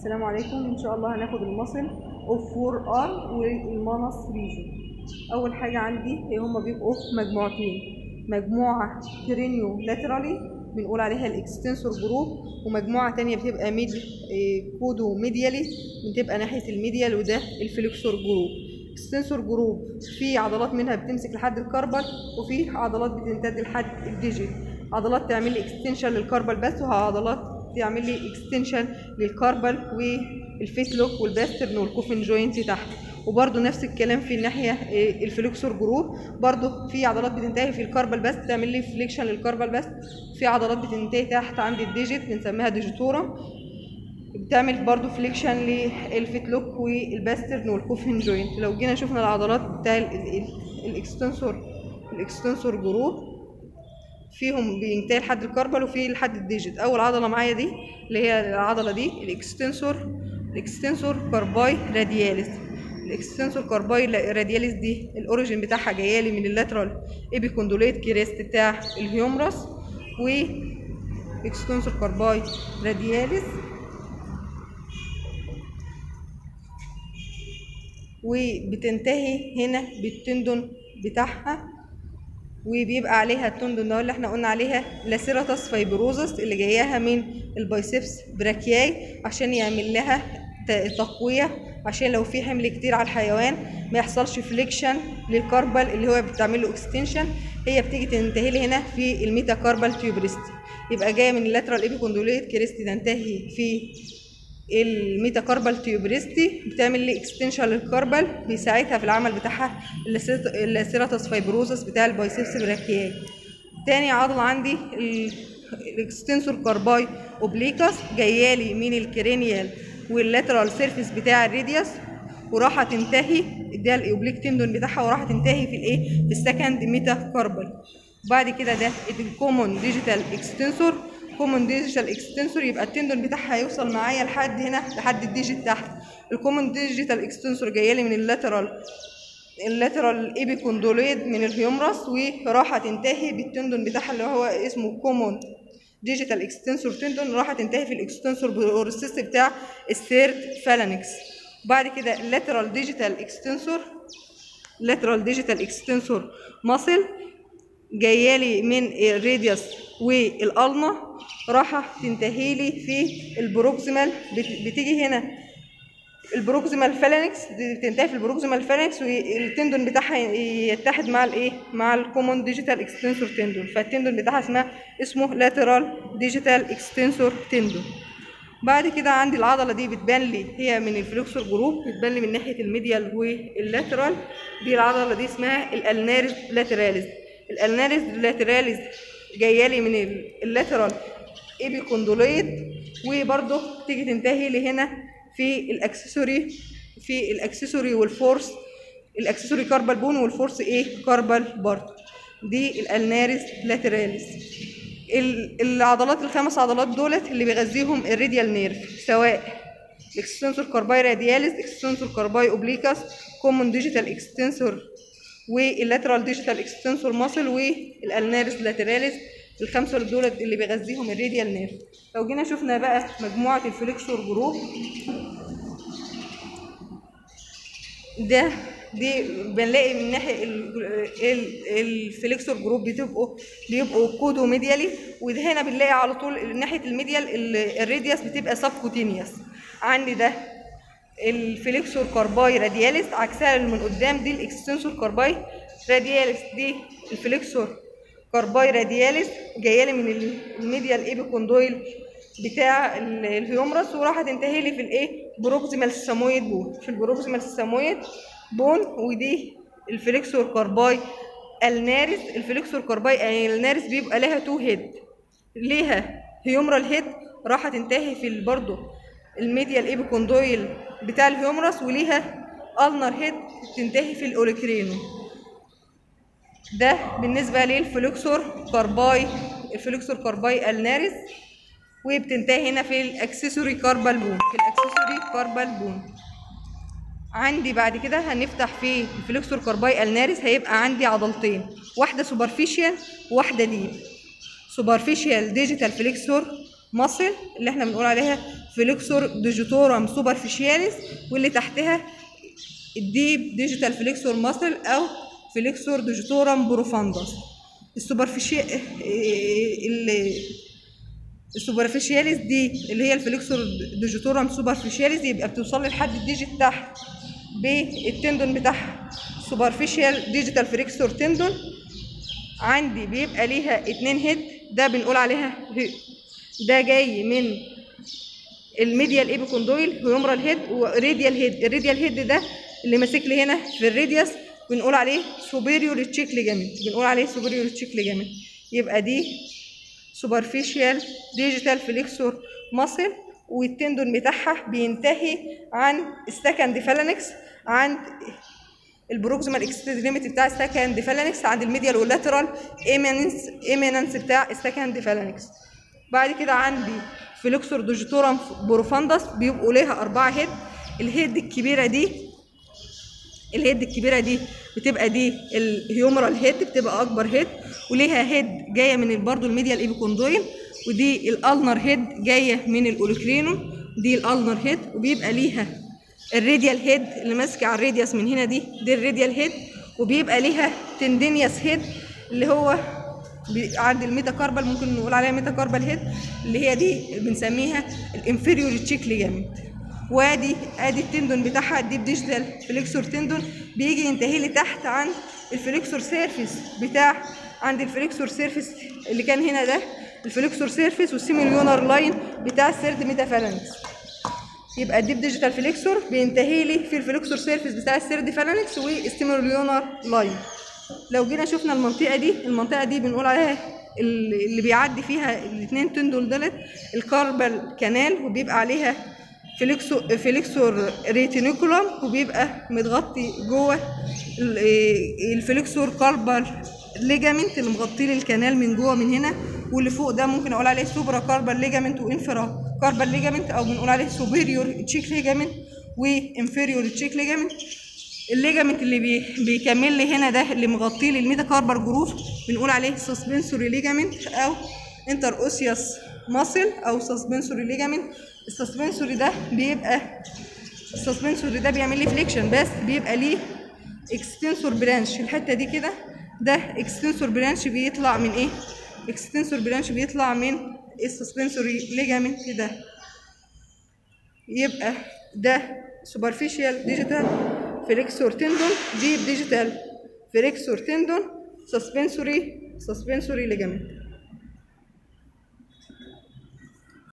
السلام عليكم ان شاء الله هناخد المصل اوف 4 ار والمانس ريجن اول حاجه عندي هي هما بيبقوا مجموعتين مجموعه كرينيو لاترالي بنقول عليها الاكستنسور جروب ومجموعه تانية بتبقى ميد إيه، كودو ميديالي بتبقى ناحيه الميديال وده الفليكسور جروب اكستنسور جروب في عضلات منها بتمسك لحد الكربل وفي عضلات بتمتد لحد الديجيت عضلات تعمل لي اكستنشن للكربل بس وعضلات تعمل لي اكستنشن للكاربل والفيت لوك والباسترن والكوفن جوينت تحت وبرده نفس الكلام في الناحيه إيه، الفليكسور جروب برده في عضلات بتنتهي في الكاربل بس تعمل لي فليكشن للكاربل بس في عضلات بتنتهي تحت عند الديجيت بنسميها ديجيتورا بتعمل برضو فليكشن للفيت لوك والباسترن والكوفن جوينت لو جينا شفنا العضلات بتاع ال- ال- الاكستنسور الاكستنسور جروب فيهم بينتهي لحد الكربل وفي لحد الديجيت اول عضله معايا دي اللي هي العضله دي الاكستنسور الاكستنسور كارباي رادياليس الاكستنسور كارباي رادياليس دي الاوريجين بتاعها جايالي من اللاترال ايبيكوندوليت كريست بتاع الهيومرس و اكستنسور كارباي رادياليس وبتنتهي هنا بالتندون بتاعها وبيبقى عليها التندون ده اللي احنا قلنا عليها لاسيراتس فايبروزس اللي جاياها من البايسبس براكياي عشان يعمل لها ت- تقوية عشان لو في حمل كتير على الحيوان ما يحصلش فليكشن للكاربل اللي هو بتعمل له اكستنشن هي بتيجي تنتهي لي هنا في الميتا كاربل تيوبريست يبقى جايه من اللاترال ايبيكوندوليت كريست تنتهي في الميتاكاربال تيوبريستي بتعمل لي اكستنشن للكاربل بيساعدها في العمل بتاعها اللاسيرت- اللاسيراتس فايبروزس بتاع البايسبس براكياي تاني عضلة عندي ال- الاكستنسور كارباي اوبليكاس جايالي من الكرينيال واللاترال سيرفيس بتاع الريديوس وراح تنتهي ده الاوبليك تندون بتاعها وراح تنتهي في الايه في السكند ميتا كاربل بعد كده ده الكومون ديجيتال اكستنسور كومون ديجيتال اكستنسور يبقى التندون بتاعها هيوصل معايا لحد هنا لحد الديجيت تحت الكومون ديجيتال اكستنسور جايالي من اللاترال اللاترال ايبيكوندوليد من الهيومرس وراح تنتهي بالتندون بتاعها اللي هو اسمه كومون ديجيتال اكستنسور تندون راح تنتهي في الاكستنسور بورسيس بتاع الثيرد فالانكس بعد كده اللاترال ديجيتال اكستنسور لاترال ديجيتال اكستنسور ماسل جايالي من الراديوس والالنا راح تنتهي لي في البروكسيمال بت- بتيجي هنا البروكسيمال فالانكس دي بتنتهي في البروكسيمال فالانكس والتندون بتاعها يتحد مع الايه مع الكومون ديجيتال اكستنسور تندون فالتندون بتاعها اسمها اسمه لاترال ديجيتال اكستنسور تندون بعد كده عندي العضله دي بتبان لي هي من الفلوكسور جروب بتبان لي من ناحيه الميديال واللاترال دي العضله دي اسمها الالناريس لاتراليس الالناريس لاتراليس جايه لي من ال- اللاترال ايبيكوندوليت وبرده تيجي تنتهي لي هنا في الاكسسوري في الاكسسوري والفورس الاكسسوري كاربال بون والفورس ايه كاربال برضه دي الالناريس لاتراليس ال- العضلات الخمس عضلات دولت اللي بيغذيهم الراديال نيرف سواء الاكستنسور كارباي رادياليس اكستنسور كارباي اوبليكاس كومون ديجيتال اكستنسور واللاترال ديجيتال اكستنسور ماسل والالناريس لاتراليس الخمسه دولت اللي بيغذيهم الراديال نيرف لو جينا شفنا بقى مجموعه الفليكسور جروب ده دي بنلاقي من ناحيه ال- ال- الفليكسور جروب بتبقوا بيبقوا كودو ميديالي وده هنا بنلاقي على طول ناحيه الميديال ال- الراديوس بتبقى سبكوتينيوس عندي ده الفليكسور كارباي رادياليس عكسها اللي من قدام دي الاكستنسور كارباي رادياليس دي الفليكسور كارباي رادياليس جايه لي من ال- الميديال ايبيكوندويل بتاع ال- الهيومرس وراح تنتهي لي في الايه بروكسيمال سامويد بون في البروكسيمال سامويد بون ودي الفليكسور كارباي النارس الفليكسور كارباي النارس بيبقى لها تو هيد ليها هيومرال هيد راح تنتهي في ال- برضه الميديال ايبيكوندويل بتاع الهيومرس وليها النر هيد تنتهي في الاوليكرينو ده بالنسبة للفلوكسور كارباي الفلوكسور كارباي النارس وبتنتهي هنا في الاكسسوري كاربال بون في الاكسسوري كاربال بون عندي بعد كده هنفتح في الفلوكسور كارباي النارس هيبقى عندي عضلتين واحدة سوبرفيشال وواحدة ديب سوبرفيشال ديجيتال فليكسور ماسل اللي احنا بنقول عليها فليكسور ديجيتورم سوبرفيشياليس واللي تحتها الديب ديجيتال فليكسور ماسل او فليكسور ديجيتورم بروفاندس السوبرفيشيال السوبرفيشياليس دي اللي هي الفليكسور ديجيتورم سوبرفيشياليس يبقى بتوصل لحد الديجيت تحت بالتندون بتاعها سوبرفيشيال ديجيتال فليكسور تندون عندي بيبقى ليها اتنين هيد ده بنقول عليها هي- ده جاي من الميديال ايبيكوندويل هيومرال هيد وراديال هيد الراديال هيد ده اللي ماسك لي هنا في الراديوس بنقول عليه سوبيريور تشيك ليجامنت بنقول عليه سوبيريور تشيك ليجامنت يبقى دي سوبرفيشال ديجيتال فليكسور ماسل والتندون بتاعها بينتهي عن السكند فالانكس عند البروكسيمال اكستريميتي بتاع السكند فالانكس عند الميديال واللاترال ايميننس ايميننس بتاع السكند فالانكس بعد كده عندي فليكسور دوجيتورم بروفاندس بيبقوا ليها أربعة هيد الهيد الكبيرة دي الهيد الكبيرة دي بتبقى دي الهيومرال هيد بتبقى أكبر هيد وليها هيد جاية من برضو الميديال ايبيكوندويل ودي الالنر هيد جاية من الاوليكرينوم دي الالنر هيد وبيبقى ليها الراديال هيد اللي ماسكة على الراديوس من هنا دي دي الراديال هيد وبيبقى ليها تندينيوس هيد اللي هو بي- عند الميتاكاربال ممكن نقول عليها ميتاكاربال هيد اللي هي دي بنسميها الانفيريور تشيك ليجامنت وادي ادي التندون بتاعها دي ديجيتال فليكسور تندون بيجي ينتهي لي تحت عند الفليكسور سيرفيس بتاع عند الفليكسور سيرفيس اللي كان هنا ده الفليكسور سيرفيس والسيميليونر لاين بتاع السيرد ميتافالانكس يبقى الديب ديجيتال فليكسور بينتهي لي في الفليكسور سيرفيس بتاع السيرد فالانكس والستيموليونر لاين لو جينا شفنا المنطقه دي المنطقه دي بنقول عليها ال- اللي بيعدي فيها الاثنين تندول دولت الكاربال كانال وبيبقى عليها فليكسو فليكسور ريتينيكولم وبيبقى متغطي جوه ال- إيه الفليكسور كاربال ليجامنت اللي مغطي لي الكنال من جوه من هنا واللي فوق ده ممكن اقول عليه سوبرا كاربال ليجامنت وانفرا كاربال ليجامنت او بنقول عليه سوبيريور تشيك ليجامنت وانفيريور تشيك ليجامنت الليجامنت اللي بي بيكمل لي هنا ده اللي مغطي لي الميتا كاربال جروف بنقول عليه سسبنسوري ليجامنت او انتر اوسيوس ماسل او سسبنسوري ليجامنت السسبنسوري ده بيبقى السسبنسوري ده بيعمل لي فليكشن بس بيبقى ليه اكستنسور برانش الحته دي كده ده اكستنسور برانش بيطلع من ايه اكستنسور برانش بيطلع من السسبنسوري ليجامنت ده يبقى ده سوبرفيشال ديجيتال فليكسور تندون ديب ديجيتال فليكسور تندون سسبنسوري سسبنسوري ليجامنت